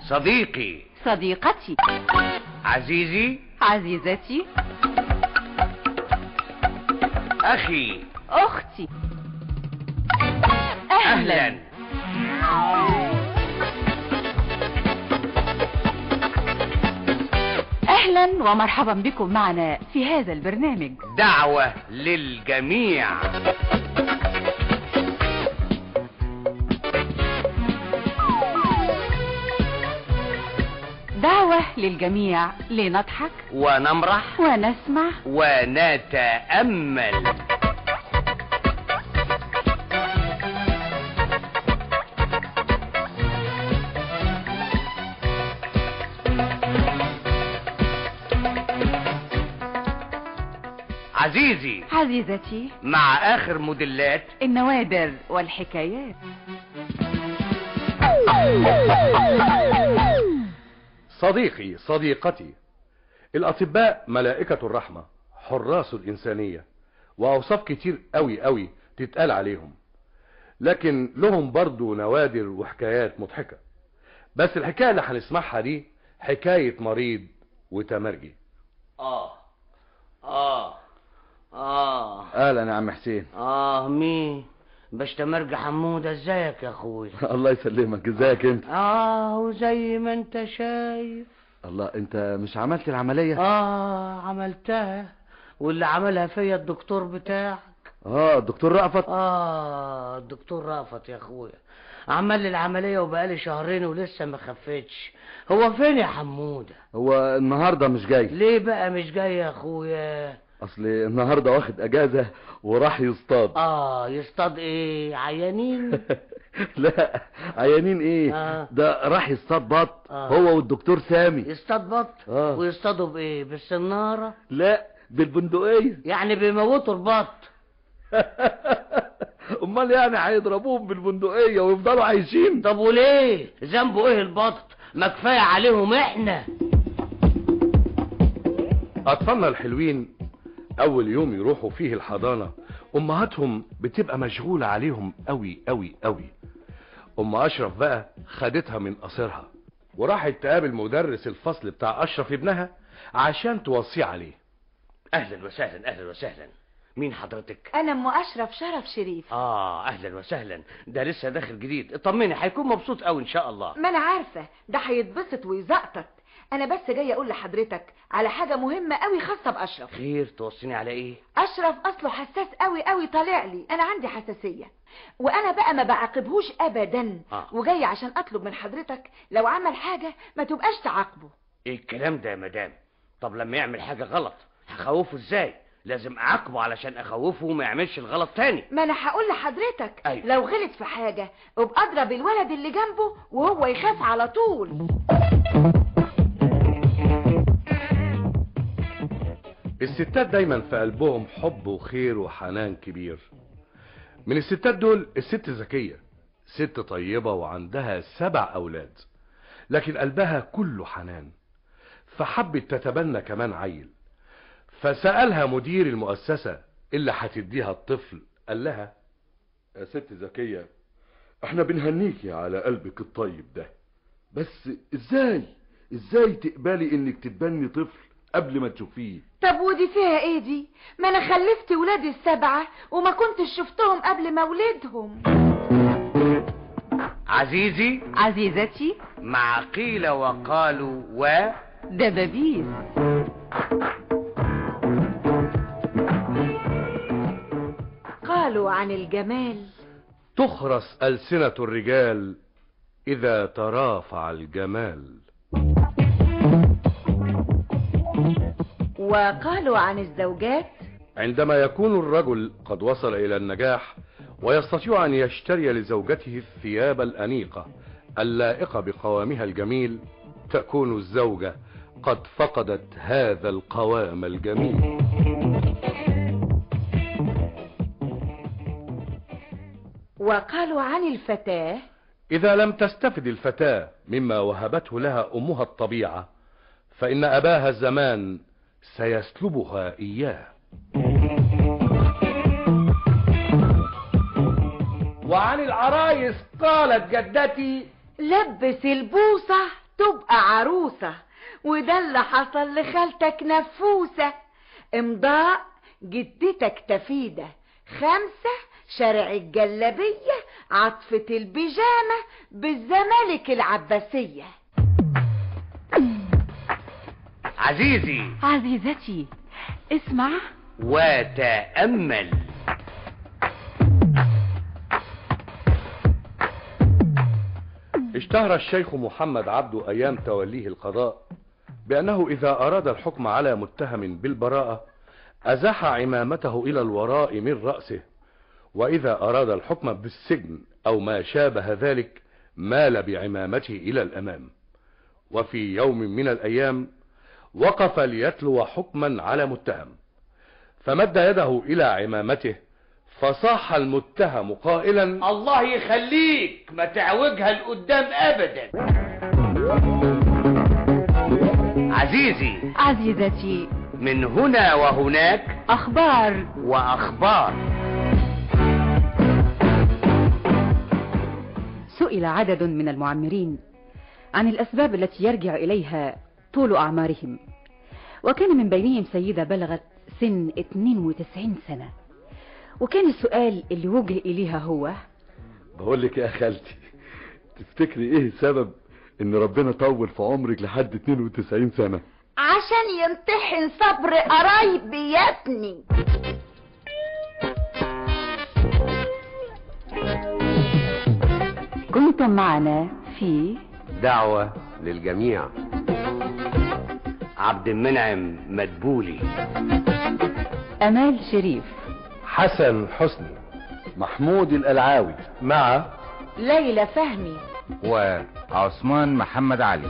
صديقي صديقتي عزيزي عزيزتي أخي أختي أهلا, أهلا أهلا ومرحبا بكم معنا في هذا البرنامج دعوة للجميع دعوة للجميع لنضحك ونمرح ونسمع ونتأمل عزيزي عزيزتي مع آخر موديلات النوادر والحكايات صديقي صديقتي الأطباء ملائكة الرحمة حراس الإنسانية وأوصاف كتير قوي قوي تتقال عليهم لكن لهم برضو نوادر وحكايات مضحكة بس الحكاية اللي هنسمعها دي حكاية مريض وتمرجي آه آه آه اهلا يا عم حسين آه مين بشتمرج حمودة ازيك يا اخوي الله يسلمك ازيك انت اه وزي ما انت شايف الله انت مش عملت العملية اه عملتها واللي عملها فيا الدكتور بتاعك اه الدكتور رأفت اه الدكتور رافت يا اخويا عمل لي العملية وبقالي شهرين ولسه ما خفتش هو فين يا حمودة هو النهاردة مش جاي ليه بقى مش جاي يا اخويا اصل النهاردة واخد اجازة وراح يصطاد اه يصطاد ايه عيانين لا عيانين ايه آه. ده راح يصطاد بط آه. هو والدكتور سامي يصطاد بط آه. ويصطادوا بايه بالسنارة لا بالبندقية يعني بيموتوا البط امال يعني هيضربوهم بالبندقية ويفضلوا عايشين طب وليه ذنبه ايه البط ما كفايه عليهم احنا أطفالنا الحلوين أول يوم يروحوا فيه الحضانة أمهاتهم بتبقى مشغولة عليهم أوي أوي أوي أم أشرف بقى خدتها من قصرها وراحت تقابل مدرس الفصل بتاع أشرف ابنها عشان توصيه عليه اهلا وسهلا اهلا وسهلا مين حضرتك أنا أم أشرف شرف شريف اه اهلا وسهلا ده لسه داخل جديد اطمني هيكون مبسوط قوي ان شاء الله ما انا عارفة ده هيتبسط ويزقطط انا بس جاية اقول لحضرتك على حاجة مهمة قوي خاصة باشرف خير توصيني على ايه اشرف اصله حساس قوي قوي طالع لي انا عندي حساسية وانا بقى ما بعاقبهوش ابدا آه. وجاي عشان اطلب من حضرتك لو عمل حاجة ما تبقاش تعاقبه ايه الكلام ده يا مدام طب لما يعمل حاجه غلط هخوفه ازاي لازم اعاقبه علشان اخوفه وما يعملش الغلط تاني ما انا هقول لحضرتك أيوة. لو غلط في حاجة ابقى اضرب الولد اللي جنبه وهو يخاف على طول الستات دايما في قلبهم حب وخير وحنان كبير من الستات دول الست ذكية ست طيبة وعندها سبع أولاد لكن قلبها كله حنان فحبت تتبنى كمان عيل فسألها مدير المؤسسة اللي هتديها الطفل قال لها يا ست زكية احنا بنهنيكي على قلبك الطيب ده بس ازاي ازاي تقبلي انك تتبني طفل قبل ما تشوفيه طب ودي فيها ايه دي ما انا خلفت ولادي السبعة وما كنتش شفتهم قبل ما ولدهم عزيزي عزيزتي مع قيل وقالوا و دبابيس قالوا عن الجمال تخرس ألسنة الرجال إذا ترافع الجمال وقالوا عن الزوجات عندما يكون الرجل قد وصل إلى النجاح ويستطيع أن يشتري لزوجته الثياب الأنيقة اللائقة بقوامها الجميل تكون الزوجة قد فقدت هذا القوام الجميل وقالوا عن الفتاة إذا لم تستفد الفتاة مما وهبته لها أمها الطبيعة فإن أباها الزمان سيسلبها إياه وعن العرايس قالت جدتي لبس البوصة تبقى عروسة وده اللي حصل لخالتك نفوسة امضاء جدتك تفيدة خمسة شارع الجلبية عطفة البيجامة بالزمالك العباسية عزيزي عزيزتي اسمع وتأمل اشتهر الشيخ محمد عبده أيام توليه القضاء بأنه إذا أراد الحكم على متهم بالبراءة أزاح عمامته إلى الوراء من رأسه وإذا أراد الحكم بالسجن أو ما شابه ذلك مال بعمامته إلى الأمام وفي يوم من الأيام وقف ليتلو حكما على متهم فمد يده إلى عمامته فصاح المتهم قائلا الله يخليك ما تعوجها لقدام ابدا عزيزي عزيزتي من هنا وهناك أخبار واخبار سئل عدد من المعمرين عن الأسباب التي يرجع إليها طول أعمارهم وكان من بينهم سيدة بلغت سن 92 سنة وكان السؤال اللي وجه إليها هو بقول لك يا خالتي تفتكري ايه سبب ان ربنا طول في عمرك لحد 92 سنة عشان يمتحن صبر قرايبي يا ابني كنتم معنا في دعوة للجميع عبد المنعم مدبولي أمال شريف حسن حسني محمود القلعاوي مع ليلى فهمي وعثمان محمد علي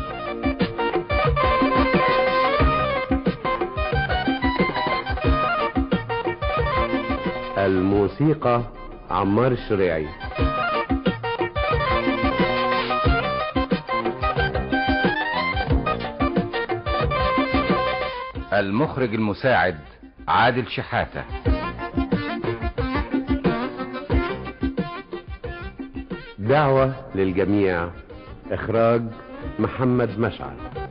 الموسيقى عمار الشريعي المخرج المساعد عادل شحاتة دعوة للجميع إخراج محمد مشعل